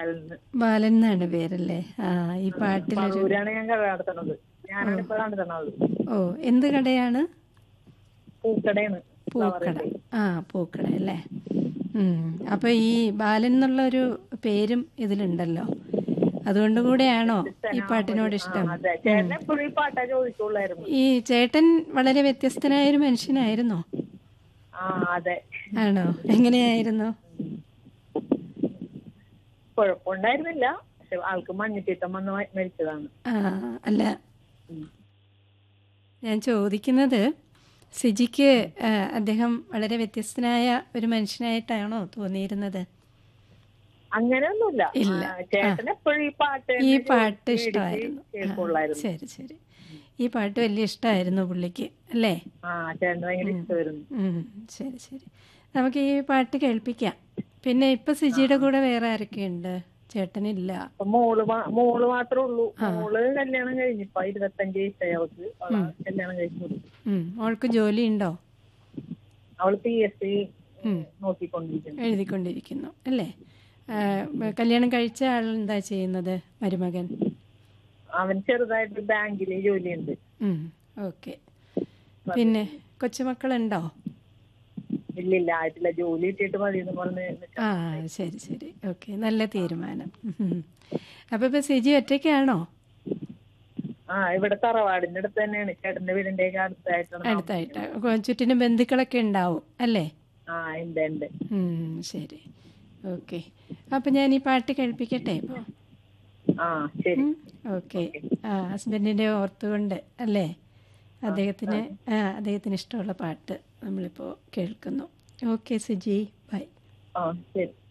ബാലന് ബാലൻ എന്നാണ് പേരല്ലേ ആ ഈ പാട്ടിലൊരു പറവൂരാണ് ഞാൻ കട നടത്തണത് ഞാനാണ് ഇപ്പൊ നടത്തണത് ഓ എന്ത് കടയാണ് പൂക്കടയാണ് പൂക്കട ആ പൂക്കട അല്ലേ ഉം. അപ്പൊ ഈ ബാലൻ എന്നുള്ള ഒരു പേരും ഇതിലുണ്ടല്ലോ അതുകൊണ്ട് കൂടെയാണോ ഈ പാട്ടിനോട് ഇഷ്ടം അതെ ചേട്ടൻ എപ്പോഴും ഈ പാട്ടാ ചോദിക്കുള്ളായിരുന്നു ഈ ചേട്ടൻ വളരെ വ്യത്യസ്തനായ ഒരു മനുഷ്യനായിരുന്നോ ആ അതെ ആണോ എങ്ങനെയായിരുന്നു കുഴപ്പമുണ്ടായിരുന്നില്ല പക്ഷെ ആൾക്ക് മഞ്ഞപ്പിത്തം വന്ന് മ- മരിച്ചതാണ് ആ അല്ല ഞാൻ ചോദിക്കുന്നത് സിജിക്ക് ആ, അദ്ദേഹം വളരെ വ്യത്യസ്തനായ ഒരു മനുഷ്യനായിട്ടാണോ തോന്നിയിരുന്നത് അങ്ങനെയൊന്നുമില്ല ഇല്ല. ആ, ചേട്ടൻ എപ്പോഴും ഈ പാട്ട് ഈ തന്നെ പാട്ട് മേടിച്ച് ഇഷ്ടമായിരുന്നു ആ, കേൾക്കുള്ളായിരുന്നു ശരി ശരി ഈ പാട്ട് വലിയ ഇഷ്ടമായിരുന്നു പുള്ളിക്ക് അല്ലേ ആ ചേട്ടന് ഭയങ്കര ഇഷ്ടമായിരുന്നു ഉം, ശരി ശരി നമുക്ക് ഈ പാട്ട് കേൾപ്പിക്കാം പിന്നെ ഇപ്പൊ സിജിയുടെ കൂടെ വേറെ ആരൊക്കെയുണ്ട് ചേട്ടനില്ല അപ്പൊ മോള് മാ- മോള് മാത്രമേ ഉള്ളൂ മോള് കല്യാണം കഴിഞ്ഞിപ്പോ ഇരുപത്തഞ്ച് വയസ്സായി അവൾക്ക് അവള് കല്യാണം കഴിച്ചു ഉം, മോൾക്ക് ജോലി ഉണ്ടോ അവള് പി എസ് സി നോക്കിക്കൊണ്ടിരിക്കുന്നു എഴുതിക്കൊണ്ടിരിക്കുന്നു അല്ലേ ആ, കല്യാണം കഴിച്ച ആൾ എന്താ ചെയ്യുന്നത് മരുമകൻ അവൻ ചെറുതായിട്ട് ബാങ്കില് ജോലിയുണ്ട് ഓക്കെ പിന്നെ കൊച്ചുമക്കളുണ്ടോ ഇല്ലില്ല ആയിട്ടില്ല ജോലി കിട്ടിയിട്ട് മതി എന്ന് പറഞ്ഞ് നിക്ക. ആ ശരി ശരി ഓക്കെ നല്ല തീരുമാനം ഉം. അപ്പൊ ഇപ്പൊ സിജി ഒറ്റയ്ക്കാണോ ആ ഇവിടെ തറവാടിന്റെ അടുത്ത് തന്നെയാണ് ചേട്ടന്റെ വീടിന്റെ ഒക്കെ അടുത്തായിട്ടാണ് അടുത്തായിട്ട് കൊ- ചുറ്റിനും ബന്ധുക്കളൊക്കെ ഉണ്ടാവും അല്ലേ ആ ഉണ്ട് ഉണ്ട് ഉം, ശരി ഓക്കെ അപ്പൊ ഞാൻ ഈ പാട്ട് കേൾപ്പിക്കട്ടെ ഇപ്പോൾ ആ ശരി ഓക്കെ ആ ഹസ്ബൻഡിനെ ഓർത്തുകൊണ്ട് അല്ലേ അദ്ദേഹത്തിന് ആ അദ്ദേഹത്തിന് ഇഷ്ടമുള്ള പാട്ട് നമ്മളിപ്പോൾ കേൾക്കുന്നു ഓക്കെ സുജി ബൈ ആ ശരി